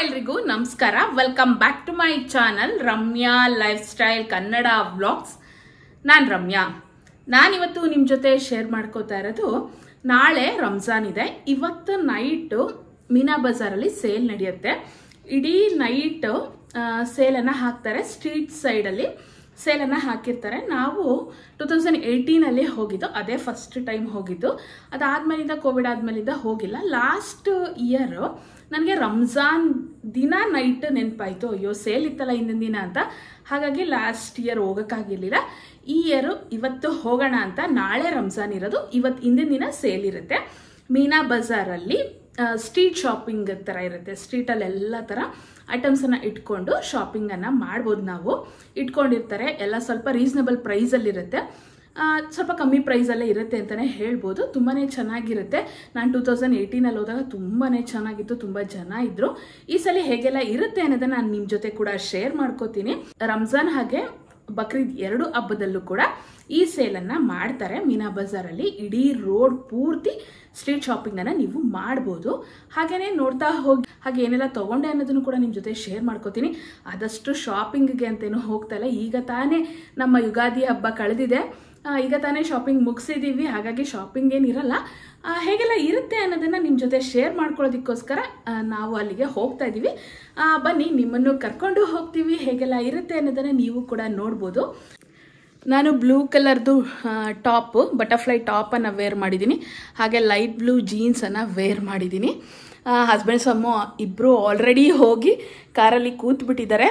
ಎಲ್ರಿಗೂ ನಮಸ್ಕಾರ welcome back to my channel Ramya lifestyle Kannada vlogs ನಾನು ರಮ್ಯಾ ನಾನಿವತ್ತು ನಿಮ್ಮ ಜೊತೆ ಶೇರ್ ಮಾಡ್ಕೋತಾ ಇರೋದು ನಾಳೆ ರಂಜಾನ್ ಇದೆ ಇವತ್ತು ನೈಟು ಮೀನಾ ಬಜಾರಲ್ಲಿ ಸೇಲ್ ನಡೆಯುತ್ತೆ ಇಡೀ ನೈಟು ಸೇಲನ್ನು ಹಾಕ್ತಾರೆ ಸ್ಟ್ರೀಟ್ ಸೈಡಲ್ಲಿ ಸೇಲನ್ನು ಹಾಕಿರ್ತಾರೆ ನಾವು ಟೂ ತೌಸಂಡ್ ಏಯ್ಟೀನಲ್ಲಿ ಹೋಗಿದ್ದು ಅದೇ ಫಸ್ಟ್ ಟೈಮ್ ಹೋಗಿದ್ದು ಅದಾದ್ಮೇಲಿಂದ ಕೋವಿಡ್ ಆದ್ಮೇಲಿಂದ ಹೋಗಿಲ್ಲ ಲಾಸ್ಟ್ ಇಯರು ನನಗೆ ರಂಜಾನ್ ದಿನ ನೈಟ್ ನೆನಪಾಯಿತು ಅಯ್ಯೋ ಸೇಲ್ ಇತ್ತಲ್ಲ ಹಿಂದಿನ ದಿನ ಅಂತ ಹಾಗಾಗಿ ಲಾಸ್ಟ್ ಇಯರ್ ಹೋಗೋಕ್ಕಾಗಿರ್ಲಿಲ್ಲ ಈ ಇಯರು ಇವತ್ತು ಹೋಗೋಣ ಅಂತ ನಾಳೆ ರಂಜಾನ್ ಇರೋದು ಇವತ್ತು ಹಿಂದಿನ ದಿನ ಸೇಲ್ ಇರುತ್ತೆ ಮೀನಾ ಬಜಾರಲ್ಲಿ ಸ್ಟ್ರೀಟ್ ಶಾಪಿಂಗ್ ಥರ ಇರುತ್ತೆ ಸ್ಟ್ರೀಟಲ್ಲಿ ಎಲ್ಲ ಥರ ಐಟಮ್ಸನ್ನು ಇಟ್ಕೊಂಡು ಶಾಪಿಂಗನ್ನು ಮಾಡ್ಬೋದು ನಾವು ಇಟ್ಕೊಂಡಿರ್ತಾರೆ ಎಲ್ಲ ಸ್ವಲ್ಪ ರೀಸನಬಲ್ ಪ್ರೈಸಲ್ಲಿರುತ್ತೆ ಸ್ವಲ್ಪ ಕಮ್ಮಿ ಪ್ರೈಸಲ್ಲೇ ಇರುತ್ತೆ ಅಂತಲೇ ಹೇಳ್ಬೋದು ತುಂಬಾ ಚೆನ್ನಾಗಿರುತ್ತೆ ನಾನು ಟೂ ತೌಸಂಡ್ ಏಯ್ಟೀನಲ್ಲಿ ಹೋದಾಗ ತುಂಬಾ ಚೆನ್ನಾಗಿತ್ತು ತುಂಬ ಜನ ಇದ್ದರು ಈ ಸಲ ಹೇಗೆಲ್ಲ ಇರುತ್ತೆ ಅನ್ನೋದನ್ನು ನಾನು ನಿಮ್ಮ ಜೊತೆ ಕೂಡ ಶೇರ್ ಮಾಡ್ಕೋತೀನಿ ರಂಜಾನ್ ಹಾಗೆ ಬಕ್ರೀದ್ ಎರಡು ಹಬ್ಬದಲ್ಲೂ ಕೂಡ ಈ ಸೇಲನ್ನು ಮಾಡ್ತಾರೆ ಮೀನಾ ಬಜಾರಲ್ಲಿ ಇಡೀ ರೋಡ್ ಪೂರ್ತಿ ಸ್ಟ್ರೀಟ್ ಶಾಪಿಂಗನ್ನು ನೀವು ಮಾಡ್ಬೋದು ಹಾಗೆಯೇ ನೋಡ್ತಾ ಹೋಗಿ ಹಾಗೆ ಏನೆಲ್ಲ ತೊಗೊಂಡೆ ಅನ್ನೋದನ್ನು ಕೂಡ ನಿಮ್ಮ ಜೊತೆ ಶೇರ್ ಮಾಡ್ಕೋತೀನಿ ಆದಷ್ಟು ಶಾಪಿಂಗ್ಗೆ ಅಂತೇನು ಹೋಗ್ತಾ ಇಲ್ಲ ಈಗ ತಾನೇ ನಮ್ಮ ಯುಗಾದಿ ಹಬ್ಬ ಕಳೆದಿದೆ ಈಗ ತಾನೇ ಶಾಪಿಂಗ್ ಮುಗಿಸಿದ್ದೀವಿ ಹಾಗಾಗಿ ಶಾಪಿಂಗ್ ಏನಿರಲ್ಲ ಹೇಗೆಲ್ಲ ಇರುತ್ತೆ ಅನ್ನೋದನ್ನು ನಿಮ್ಮ ಜೊತೆ ಶೇರ್ ಮಾಡ್ಕೊಳ್ಳೋದಕ್ಕೋಸ್ಕರ ನಾವು ಅಲ್ಲಿಗೆ ಹೋಗ್ತಾ ಇದ್ದೀವಿ ಬನ್ನಿ ನಿಮ್ಮನ್ನು ಕರ್ಕೊಂಡು ಹೋಗ್ತೀವಿ ಹೇಗೆಲ್ಲ ಇರುತ್ತೆ ಅನ್ನೋದನ್ನು ನೀವು ಕೂಡ ನೋಡ್ಬೋದು ನಾನು ಬ್ಲೂ ಕಲರ್ದು ಟಾಪು ಬಟರ್ಫ್ಲೈ ಟಾಪನ್ನು ವೇರ್ ಮಾಡಿದ್ದೀನಿ ಹಾಗೆ ಲೈಟ್ ಬ್ಲೂ ಜೀನ್ಸನ್ನು ವೇರ್ ಮಾಡಿದ್ದೀನಿ ಹಸ್ಬೆಂಡ್ ಸಮ್ಮು ಇಬ್ಬರು ಆಲ್ರೆಡಿ ಹೋಗಿ ಕಾರಲ್ಲಿ ಕೂತ್ಬಿಟ್ಟಿದ್ದಾರೆ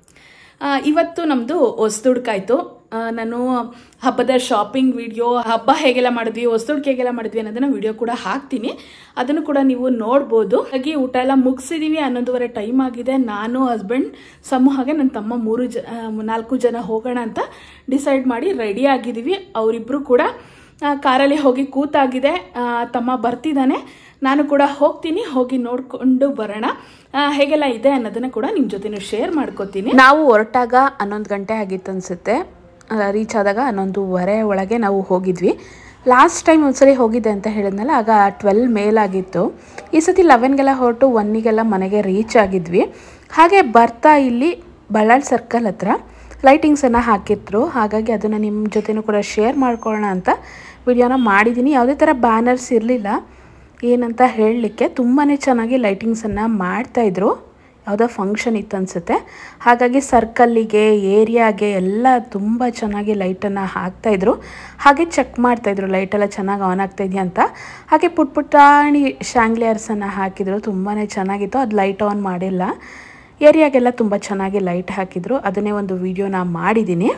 ಇವತ್ತು ನಮ್ಮದು ಹೊಸ್ದುಡ್ಕಾಯ್ತು ನಾನು ಹಬ್ಬದ ಶಾಪಿಂಗ್ ವಿಡಿಯೋ ಹಬ್ಬ ಹೇಗೆಲ್ಲ ಮಾಡಿದ್ವಿ ಹೊಸದುಡ್ಕೆ ಹೇಗೆಲ್ಲ ಮಾಡಿದ್ವಿ ಅನ್ನೋದನ್ನ ವಿಡಿಯೋ ಕೂಡ ಹಾಕ್ತೀನಿ ಅದನ್ನು ಕೂಡ ನೀವು ನೋಡ್ಬೋದು ಹಾಗೆ ಊಟ ಎಲ್ಲ ಮುಗಿಸಿದೀವಿ ಹನ್ನೊಂದುವರೆ ಟೈಮ್ ಆಗಿದೆ ನಾನು ಹಸ್ಬೆಂಡ್ ಸಮೂಹ ಹಾಗೆ ನನ್ನ ತಮ್ಮ ಮೂರು ಜ ನಾಲ್ಕು ಜನ ಹೋಗೋಣ ಅಂತ ಡಿಸೈಡ್ ಮಾಡಿ ರೆಡಿ ಆಗಿದ್ದೀವಿ ಅವರಿಬ್ಬರು ಕೂಡ ಕಾರಲ್ಲಿ ಹೋಗಿ ಕೂತಾಗಿದೆ ತಮ್ಮ ಬರ್ತಿದ್ದಾನೆ ನಾನು ಕೂಡ ಹೋಗ್ತೀನಿ ಹೋಗಿ ನೋಡ್ಕೊಂಡು ಬರೋಣ ಹೇಗೆಲ್ಲ ಇದೆ ಅನ್ನೋದನ್ನ ಕೂಡ ನಿಮ್ಮ ಜೊತೆ ಶೇರ್ ಮಾಡ್ಕೋತೀನಿ ನಾವು ಹೊರಟಾಗ ಹನ್ನೊಂದು ಗಂಟೆ ಆಗಿತ್ತು ಅನಿಸುತ್ತೆ ರೀಚ್ ಆದಾಗ ಹನ್ನೊಂದುವರೆ ಒಳಗೆ ನಾವು ಹೋಗಿದ್ವಿ ಲಾಸ್ಟ್ ಟೈಮ್ ಒಂದ್ಸರಿ ಹೋಗಿದ್ದೆ ಅಂತ ಹೇಳಿದ್ನಲ್ಲ ಆಗ ಟ್ವೆಲ್ ಮೇಲಾಗಿತ್ತು ಈ ಸತಿ ಲೆವೆನ್ಗೆಲ್ಲ ಹೊರಟು ಒನ್ನಿಗೆಲ್ಲ ಮನೆಗೆ ರೀಚ್ ಆಗಿದ್ವಿ ಹಾಗೆ ಬರ್ತಾ ಇಲ್ಲಿ ಬಳ್ಳಾಳ್ ಸರ್ಕಲ್ ಹತ್ರ ಲೈಟಿಂಗ್ಸನ್ನು ಹಾಕಿದ್ರು ಹಾಗಾಗಿ ಅದನ್ನು ನಿಮ್ಮ ಜೊತೆನೂ ಕೂಡ ಶೇರ್ ಮಾಡ್ಕೊಳ್ಳೋಣ ಅಂತ ವಿಡಿಯೋನ ಮಾಡಿದ್ದೀನಿ ಯಾವುದೇ ಥರ ಬ್ಯಾನರ್ಸ್ ಇರಲಿಲ್ಲ ಏನಂತ ಹೇಳಲಿಕ್ಕೆ ತುಂಬಾ ಚೆನ್ನಾಗಿ ಲೈಟಿಂಗ್ಸನ್ನು ಮಾಡ್ತಾಯಿದ್ರು ಯಾವುದೋ ಫಂಕ್ಷನ್ ಇತ್ತು ಅನಿಸುತ್ತೆ ಹಾಗಾಗಿ ಸರ್ಕಲ್ಲಿಗೆ ಏರಿಯಾಗೆ ಎಲ್ಲ ತುಂಬ ಚೆನ್ನಾಗಿ ಲೈಟನ್ನು ಹಾಕ್ತಾಯಿದ್ರು ಹಾಗೆ ಚೆಕ್ ಮಾಡ್ತಾಯಿದ್ರು ಲೈಟೆಲ್ಲ ಚೆನ್ನಾಗಿ ಆನ್ ಆಗ್ತಾಯಿದೆಯಾ ಅಂತ ಹಾಗೆ ಪುಟ್ ಪುಟ್ಟಾಣಿ ಶಾಂಗ್ಲಿಯರ್ಸನ್ನು ಹಾಕಿದರು ತುಂಬಾ ಚೆನ್ನಾಗಿತ್ತು ಅದು ಲೈಟ್ ಆನ್ ಮಾಡಿಲ್ಲ ಏರಿಯಾಗೆಲ್ಲ ತುಂಬ ಚೆನ್ನಾಗಿ ಲೈಟ್ ಹಾಕಿದರು ಅದನ್ನೇ ಒಂದು ವಿಡಿಯೋನ ಮಾಡಿದ್ದೀನಿ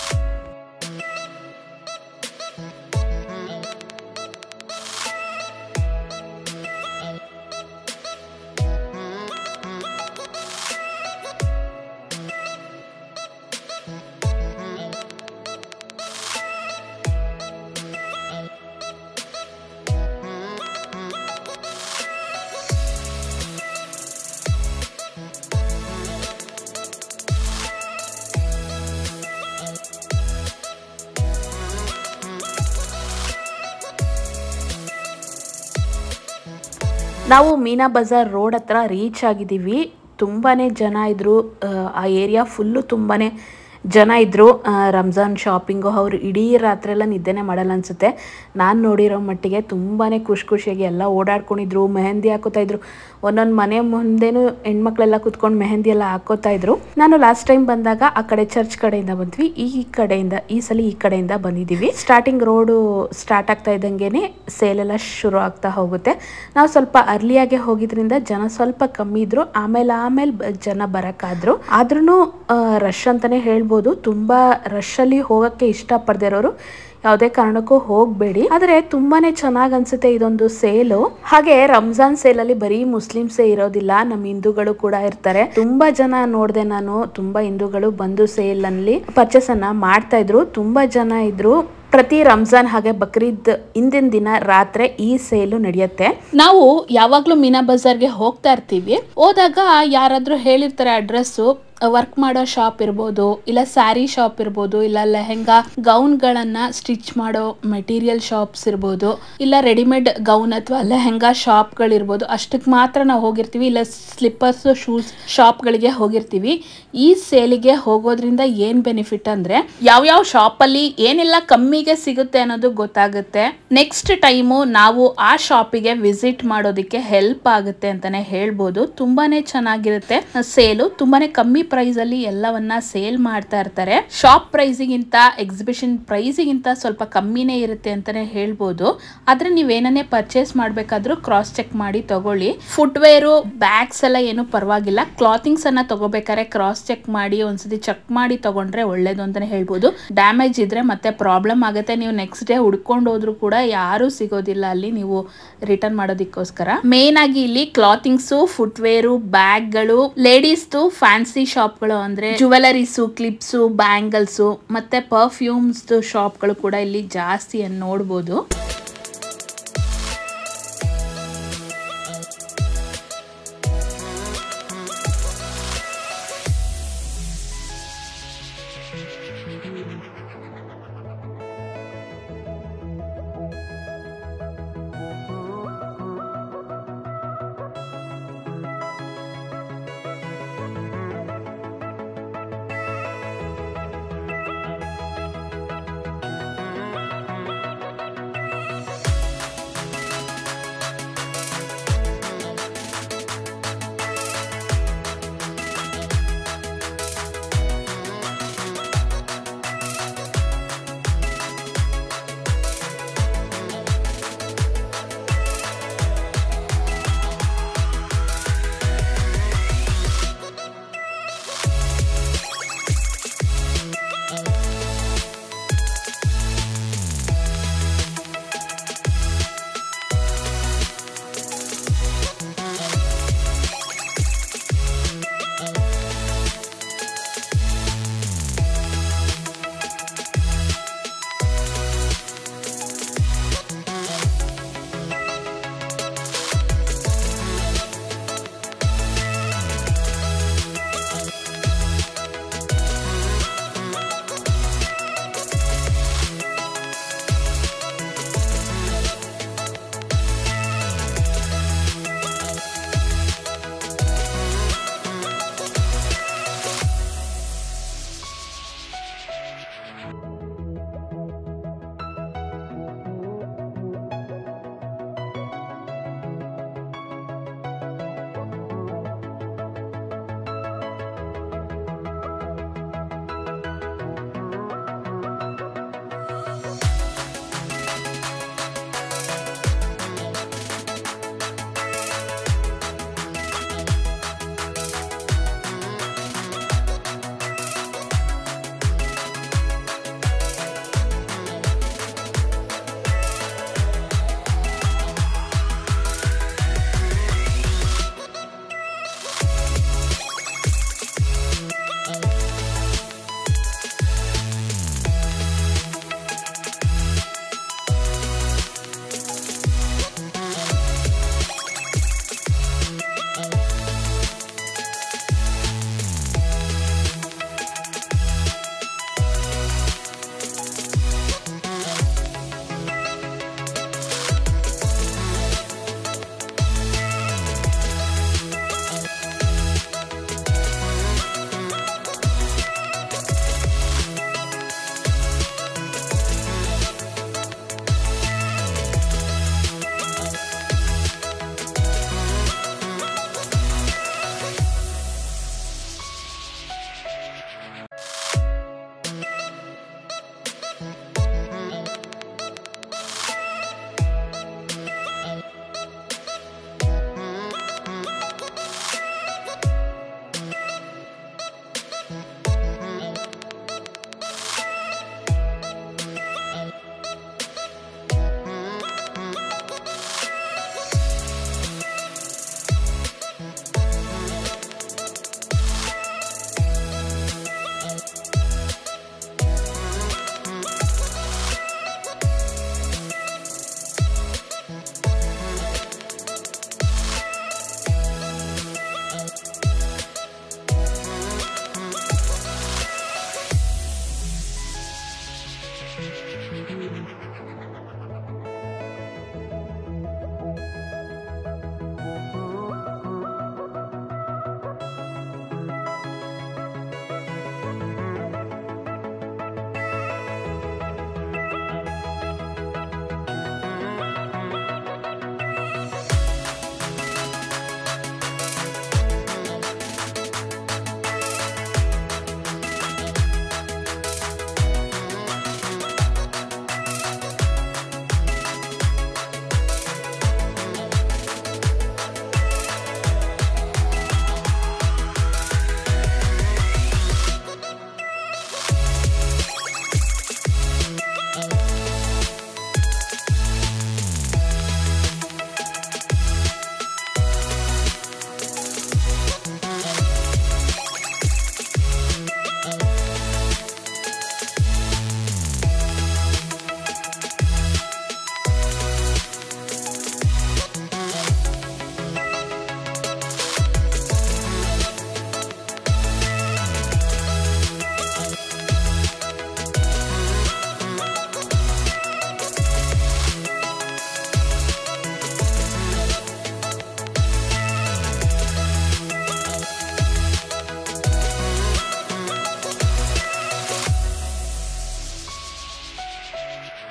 ನಾವು ಮೀನಾ ಬಜಾರ್ ರೋಡ್ ಹತ್ರ ರೀಚ್ ಆಗಿದ್ದೀವಿ ತುಂಬಾ ಜನ ಇದ್ದರು ಆ ಏರಿಯಾ ಫುಲ್ಲು ತುಂಬಾ ಜನ ಇದ್ದರು ರಂಜಾನ್ ಶಾಪಿಂಗು ಅವರು ಇಡೀ ರಾತ್ರಿ ಎಲ್ಲ ನಿದ್ದೆನೇ ಮಾಡಲ್ಲ ಅನಿಸುತ್ತೆ ನಾನು ನೋಡಿರೋ ಮಟ್ಟಿಗೆ ತುಂಬಾ ಖುಷಿ ಖುಷಿಯಾಗಿ ಎಲ್ಲ ಓಡಾಡ್ಕೊಂಡಿದ್ರು ಮೆಹಂದಿ ಹಾಕೋತಾ ಇದ್ರು ಒಂದೊಂದು ಮನೆ ಮುಂದೆನೂ ಹೆಣ್ಮಕ್ಳೆಲ್ಲ ಕುತ್ಕೊಂಡು ಮೆಹಂದಿ ಎಲ್ಲ ಹಾಕೋತಾ ಇದ್ರು ನಾನು ಲಾಸ್ಟ್ ಟೈಮ್ ಬಂದಾಗ ಆ ಕಡೆ ಚರ್ಚ್ ಕಡೆಯಿಂದ ಬಂದ್ವಿ ಈ ಕಡೆಯಿಂದ ಈ ಸಲ ಈ ಕಡೆಯಿಂದ ಬಂದಿದ್ದೀವಿ ಸ್ಟಾರ್ಟಿಂಗ್ ರೋಡು ಸ್ಟಾರ್ಟ್ ಆಗ್ತಾ ಇದ್ದಂಗೆನೆ ಸೇಲ್ ಎಲ್ಲ ಶುರು ಆಗ್ತಾ ಹೋಗುತ್ತೆ ನಾವು ಸ್ವಲ್ಪ ಅರ್ಲಿಯಾಗೆ ಹೋಗಿದ್ರಿಂದ ಜನ ಸ್ವಲ್ಪ ಕಮ್ಮಿ ಇದ್ರು ಆಮೇಲೆ ಆಮೇಲೆ ಜನ ಬರೋಕ್ಕಾದ್ರು ಆದ್ರೂ ರಶ್ ಅಂತಾನೆ ಹೇಳ್ಬೋದು ತುಂಬಾ ರಶ್ ಅಲ್ಲಿ ಹೋಗಕ್ಕೆ ಇಷ್ಟಪಡದೇ ಇರೋರು ಯಾವುದೇ ಕಾರಣಕ್ಕೂ ಹೋಗಬೇಡಿ ಆದರೆ ತುಂಬಾನೇ ಚೆನ್ನಾಗಿ ಅನ್ಸುತ್ತೆ ಇದೊಂದು ಸೇಲು ಹಾಗೆ ರಂಜಾನ್ ಸೇಲಲ್ಲಿ ಬರೀ ಮುಸ್ಲಿಮ್ಸೇ ಇರೋದಿಲ್ಲ ನಮ್ಮ ಹಿಂದೂಗಳು ಕೂಡ ಇರ್ತಾರೆ ತುಂಬಾ ಜನ ನೋಡಿದೆ ನಾನು ತುಂಬಾ ಹಿಂದೂಗಳು ಬಂದು ಸೇಲ್ ಅಲ್ಲಿ ಪರ್ಚೇಸ್ ಅನ್ನ ಮಾಡ್ತಾ ಇದ್ರು ತುಂಬಾ ಜನ ಇದ್ರು ಪ್ರತಿ ರಂಜಾನ್ ಹಾಗೆ ಬಕ್ರೀದ್ ಹಿಂದಿನ ದಿನ ರಾತ್ರಿ ಈ ಸೇಲು ನಡೆಯುತ್ತೆ ನಾವು ಯಾವಾಗ್ಲೂ ಮೀನಾ ಬಜಾರ್ಗೆ ಹೋಗ್ತಾ ಇರ್ತೀವಿ ಹೋದಾಗ ಯಾರಾದ್ರೂ ಹೇಳಿರ್ತಾರೆ ಅಡ್ರೆಸ್ಸು ವರ್ಕ್ ಮಾಡೋ ಶಾಪ್ ಇರ್ಬೋದು ಇಲ್ಲ ಸ್ಯಾರಿ ಶಾಪ್ ಇರ್ಬೋದು ಇಲ್ಲ ಲೆಹೆಂಗಾ ಗೌನ್ಗಳನ್ನ ಸ್ಟಿಚ್ ಮಾಡೋ ಮೆಟೀರಿಯಲ್ ಶಾಪ್ಸ್ ಇರ್ಬೋದು ಇಲ್ಲ ರೆಡಿಮೇಡ್ ಗೌನ್ ಅಥವಾ ಲೆಹೆಂಗಾ ಶಾಪ್ಗಳಿರ್ಬೋದು ಅಷ್ಟಕ್ಕೆ ಮಾತ್ರ ನಾವು ಹೋಗಿರ್ತೀವಿ ಇಲ್ಲ ಸ್ಲಿಪ್ಪರ್ಸ್ ಶೂಸ್ ಶಾಪ್ಗಳಿಗೆ ಹೋಗಿರ್ತೀವಿ ಈ ಸೇಲಿಗೆ ಹೋಗೋದ್ರಿಂದ ಏನ್ ಬೆನಿಫಿಟ್ ಅಂದ್ರೆ ಯಾವ್ಯಾವ ಶಾಪಲ್ಲಿ ಏನೆಲ್ಲ ಕಮ್ಮಿಗೆ ಸಿಗುತ್ತೆ ಅನ್ನೋದು ಗೊತ್ತಾಗುತ್ತೆ ನೆಕ್ಸ್ಟ್ ಟೈಮು ನಾವು ಆ ಶಾಪಿಗೆ ವಿಸಿಟ್ ಮಾಡೋದಕ್ಕೆ ಹೆಲ್ಪ್ ಆಗುತ್ತೆ ಅಂತಾನೆ ಹೇಳ್ಬೋದು ತುಂಬಾನೇ ಚೆನ್ನಾಗಿರುತ್ತೆ ಸೇಲು ತುಂಬಾನೇ ಕಮ್ಮಿ ಪ್ರೈಸ್ ಅಲ್ಲಿ ಎಲ್ಲವನ್ನ ಸೇಲ್ ಮಾಡ್ತಾ ಇರ್ತಾರೆ ಶಾಪ್ ಪ್ರೈಸಿಗಿಂತ ಎಕ್ಸಿಬಿಷನ್ ಪ್ರೈಸಿಗಿಂತ ಸ್ವಲ್ಪ ಕಮ್ಮಿನೇ ಇರುತ್ತೆ ಅಂತಾನೆ ಹೇಳ್ಬೋದು ಆದ್ರೆ ನೀವೇನೇ ಪರ್ಚೇಸ್ ಮಾಡ್ಬೇಕಾದ್ರೂ ಕ್ರಾಸ್ ಚೆಕ್ ಮಾಡಿ ತಗೊಳ್ಳಿ ಫುಟ್ವೇರು ಬ್ಯಾಗ್ಸ್ ಎಲ್ಲ ಏನು ಪರವಾಗಿಲ್ಲ ಕ್ಲಾತಿಂಗ್ಸ್ ಅನ್ನ ತಗೋಬೇಕಾದ್ರೆ ಕ್ರಾಸ್ ಚೆಕ್ ಮಾಡಿ ಒಂದ್ಸತಿ ಚೆಕ್ ಮಾಡಿ ತಗೊಂಡ್ರೆ ಒಳ್ಳೇದು ಅಂತಾನೆ ಹೇಳ್ಬೋದು ಡ್ಯಾಮೇಜ್ ಇದ್ರೆ ಮತ್ತೆ ಪ್ರಾಬ್ಲಮ್ ಆಗುತ್ತೆ ನೀವು ನೆಕ್ಸ್ಟ್ ಡೇ ಹುಡ್ಕೊಂಡು ಹೋದ್ರು ಕೂಡ ಯಾರು ಸಿಗೋದಿಲ್ಲ ಅಲ್ಲಿ ನೀವು ರಿಟರ್ನ್ ಮಾಡೋದಕ್ಕೋಸ್ಕರ ಮೇನ್ ಆಗಿ ಇಲ್ಲಿ ಕ್ಲಾತಿಂಗ್ಸು ಫುಟ್ವೇರು ಬ್ಯಾಗ್ಗಳು ಲೇಡೀಸ್ದು ಫ್ಯಾನ್ಸಿ ಶಾಪ್ಗಳು ಅಂದ್ರೆ ಜುವೆಲರೀಸು ಕ್ಲಿಪ್ಸು ಬ್ಯಾಂಗಲ್ಸು ಮತ್ತೆ ಪರ್ಫ್ಯೂಮ್ಸ್ ಶಾಪ್ಗಳು ಕೂಡ ಇಲ್ಲಿ ಜಾಸ್ತಿ ನೋಡ್ಬೋದು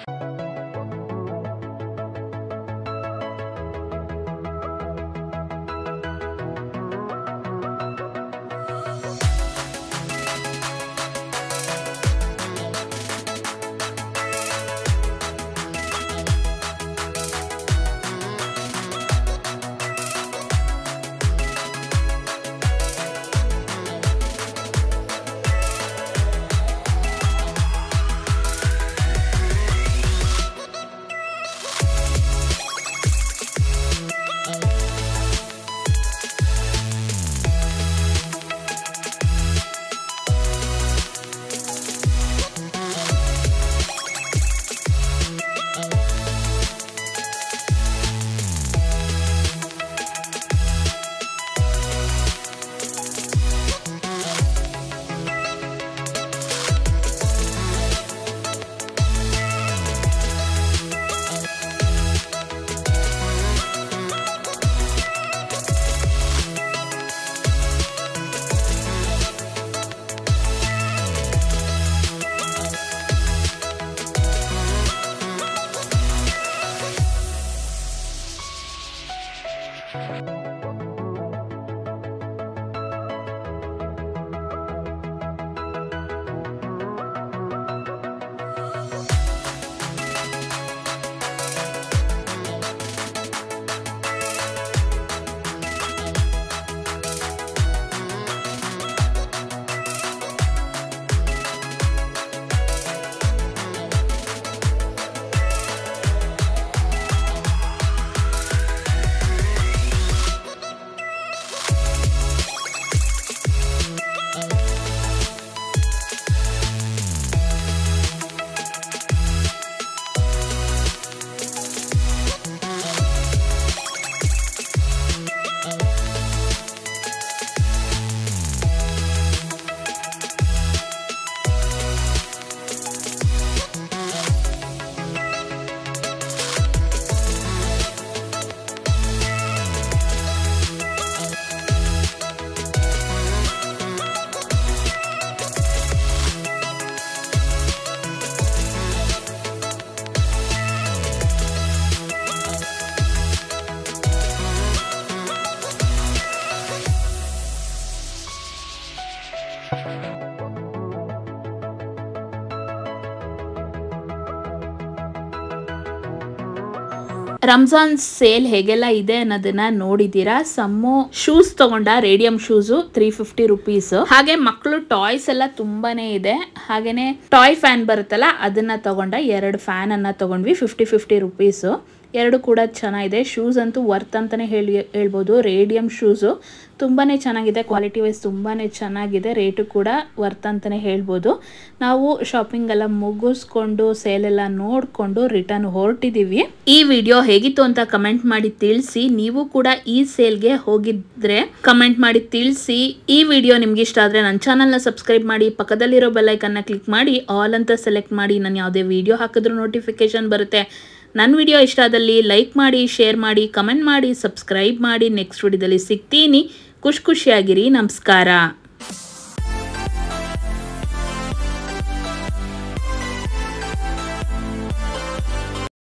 ರಂಜಾನ್ ಸೇಲ್ ಹೇಗೆಲ್ಲ ಇದೆ ಅನ್ನೋದನ್ನ ನೋಡಿದ್ದೀರಾ ಸಮ್ಮು ಶೂಸ್ ತಗೊಂಡ radium shoes three fifty rupees ಹಾಗೆ ಮಕ್ಕಳು ಟಾಯ್ಸ್ ಎಲ್ಲ ತುಂಬಾನೇ ಇದೆ ಹಾಗೇನೆ ಟಾಯ್ ಫ್ಯಾನ್ ಬರುತ್ತಲ್ಲ ಅದನ್ನ ತಗೊಂಡ ಎರಡು ಫ್ಯಾನ್ ಅನ್ನ ತಗೊಂಡ್ವಿ ಫಿಫ್ಟಿ ಫಿಫ್ಟಿ ರುಪೀಸ್ ಎರಡು ಕೂಡ ಚೆನ್ನಾಗಿದೆ ಶೂಸ್ ಅಂತೂ ವರ್ತ್ ಅಂತಾನೆ ಹೇಳಿ ಹೇಳ್ಬೋದು ರೇಡಿಯಂ ಶೂಸು ತುಂಬಾನೇ ಚೆನ್ನಾಗಿದೆ ಕ್ವಾಲಿಟಿ ವೈಸ್ ತುಂಬಾನೇ ಚೆನ್ನಾಗಿದೆ ರೇಟು ಕೂಡ ವರ್ತ್ ಅಂತಾನೆ ಹೇಳ್ಬೋದು ನಾವು ಶಾಪಿಂಗ್ ಎಲ್ಲ ಮುಗಿಸ್ಕೊಂಡು ಸೇಲ್ ಎಲ್ಲ ನೋಡಿಕೊಂಡು ರಿಟರ್ನ್ ಹೊರಟಿದ್ದೀವಿ ಈ ವಿಡಿಯೋ ಹೇಗಿತ್ತು ಅಂತ ಕಮೆಂಟ್ ಮಾಡಿ ತಿಳಿಸಿ ನೀವು ಕೂಡ ಈ ಸೇಲ್ಗೆ ಹೋಗಿದ್ರೆ ಕಮೆಂಟ್ ಮಾಡಿ ತಿಳಿಸಿ ಈ ವಿಡಿಯೋ ನಿಮ್ಗೆ ಇಷ್ಟ ಆದರೆ ನನ್ನ ಚಾನಲ್ನ ಸಬ್ಸ್ಕ್ರೈಬ್ ಮಾಡಿ ಪಕ್ಕದಲ್ಲಿರೋ ಬೆಲ್ಲೈಕನ್ನ ಕ್ಲಿಕ್ ಮಾಡಿ ಆಲ್ ಅಂತ ಸೆಲೆಕ್ಟ್ ಮಾಡಿ ನಾನು ಯಾವುದೇ ವಿಡಿಯೋ ಹಾಕಿದ್ರೂ ನೋಟಿಫಿಕೇಶನ್ ಬರುತ್ತೆ ನನ್ನ ವಿಡಿಯೋ ಇಷ್ಟ ಆದಲ್ಲಿ ಲೈಕ್ ಮಾಡಿ ಶೇರ್ ಮಾಡಿ ಕಮೆಂಟ್ ಮಾಡಿ ಸಬ್ಸ್ಕ್ರೈಬ್ ಮಾಡಿ ನೆಕ್ಸ್ಟ್ ವಿಡಿಯೋದಲ್ಲಿ ಸಿಗ್ತೀನಿ ಖುಷಿ ಖುಷಿಯಾಗಿರಿ ನಮಸ್ಕಾರ